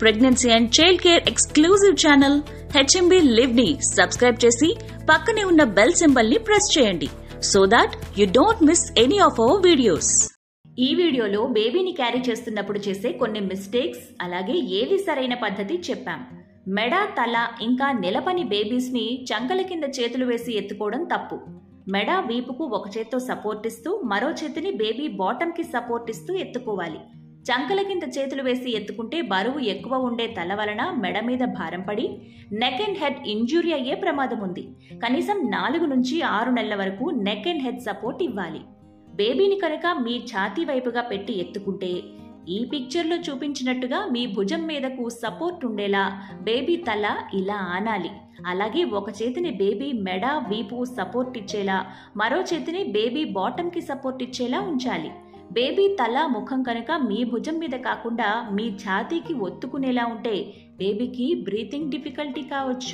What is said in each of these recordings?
pregnancy and child care exclusive channel HMB live ని subscribe చేసి పక్కనే ఉన్న బెల్ సింబల్ ని ప్రెస్ చేయండి so that you don't miss any of our videos ఈ వీడియోలో బేబీని క్యారీ చేస్తున్నప్పుడు చేసే కొన్ని మిస్టేక్స్ అలాగే ఏది సరైన పద్ధతి చెప్పాం మెడ తల ఇంకా నిలపని బేబీస్ ని చంకల కింద చేతులు వేసి ఎత్తుకోవడం తప్పు మెడ వీపుకు ఒక చేత్తో సపోర్ట్ ఇస్తూ మరో చేతిని బేబీ బాటమ్ కి సపోర్ట్ ఇస్తూ ఎత్తుకోవాలి చంకల కింద చేతులు వేసి ఎత్తుకుంటే బరువు ఎక్కువ ఉండే తల వలన మెడ మీద భారం పడి నెక్ అండ్ హెడ్ ఇంజురీ అయ్యే ప్రమాదం ఉంది కనీసం నాలుగు నుంచి ఆరు నెలల వరకు నెక్ అండ్ హెడ్ సపోర్ట్ ఇవ్వాలి బేబీని కనుక మీ ఛాతీ వైపుగా పెట్టి ఎత్తుకుంటే ఈ పిక్చర్లో చూపించినట్టుగా మీ భుజం మీదకు సపోర్ట్ ఉండేలా బేబీ తల ఇలా ఆనాలి అలాగే ఒక చేతిని బేబీ మెడ వీపు సపోర్ట్ ఇచ్చేలా మరో చేతిని బేబీ బాటంకి సపోర్ట్ ఇచ్చేలా ఉంచాలి బేబీ తల ముఖం కనుక మీ భుజం మీద కాకుండా మీ ఛాతీకి ఒత్తుకునేలా ఉంటే బేబీకి బ్రీతింగ్ డిఫికల్టీ కావచ్చు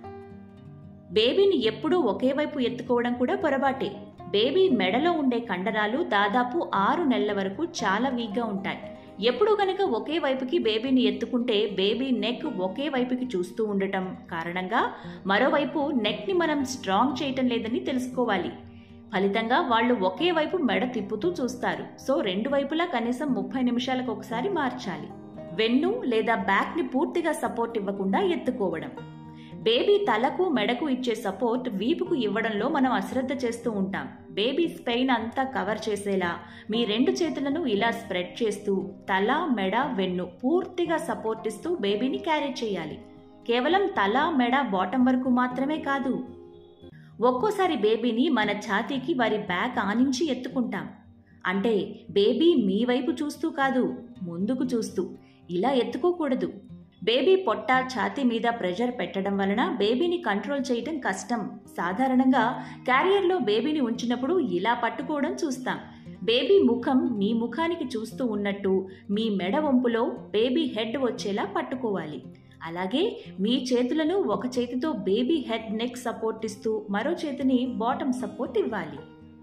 బేబీని ఎప్పుడూ ఒకే వైపు ఎత్తుకోవడం కూడా పొరపాటే బేబీ మెడలో ఉండే కండరాలు దాదాపు ఆరు నెలల వరకు చాలా వీక్గా ఉంటాయి ఎప్పుడు కనుక ఒకే వైపుకి బేబీని ఎత్తుకుంటే బేబీ నెక్ ఒకే వైపుకి చూస్తూ ఉండటం కారణంగా మరోవైపు నెక్ని మనం స్ట్రాంగ్ చేయటం లేదని తెలుసుకోవాలి ఫలితంగా వాళ్ళు ఒకే వైపు మెడ తిప్పుతూ చూస్తారు సో రెండు వైపులా కనీసం ముప్పై నిమిషాలకు ఒకసారి మార్చాలి వెన్ను లేదా బ్యాక్ని పూర్తిగా సపోర్ట్ ఇవ్వకుండా ఎత్తుకోవడం బేబీ తలకు మెడకు ఇచ్చే సపోర్ట్ వీపుకు ఇవ్వడంలో మనం అశ్రద్ధ చేస్తూ ఉంటాం బేబీ స్పెయిన్ అంతా కవర్ చేసేలా మీ రెండు చేతులను ఇలా స్ప్రెడ్ చేస్తూ తల మెడ వెన్ను పూర్తిగా సపోర్ట్ ఇస్తూ బేబీని క్యారీ చేయాలి కేవలం తల మెడ బాటం వరకు మాత్రమే కాదు ఒక్కోసారి బేబీని మన ఛాతీకి వారి బ్యాక్ ఆనించి ఎత్తుకుంటాం అంటే బేబీ మీ వైపు చూస్తూ కాదు ముందుకు చూస్తూ ఇలా ఎత్తుకోకూడదు బేబీ పొట్ట ఛాతీ మీద ప్రెషర్ పెట్టడం వలన బేబీని కంట్రోల్ చేయటం కష్టం సాధారణంగా క్యారియర్లో బేబీని ఉంచినప్పుడు ఇలా పట్టుకోవడం చూస్తాం బేబీ ముఖం మీ ముఖానికి చూస్తూ ఉన్నట్టు మీ మెడ వంపులో బేబీ హెడ్ వచ్చేలా పట్టుకోవాలి అలాగే మీ చేతులను ఒక చేతితో బేబీ హెడ్ నెక్ సపోర్ట్ ఇస్తూ మరో చేతిని బాటమ్ సపోర్ట్ ఇవ్వాలి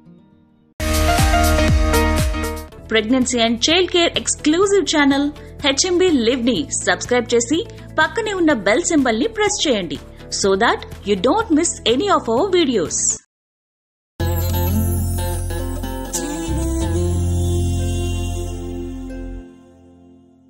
pregnancy and child care exclusive channel HMB live ని సబ్స్క్రైబ్ చేసి పక్కనే ఉన్న బెల్ సింబల్ ని ప్రెస్ చేయండి so that you don't miss any of our videos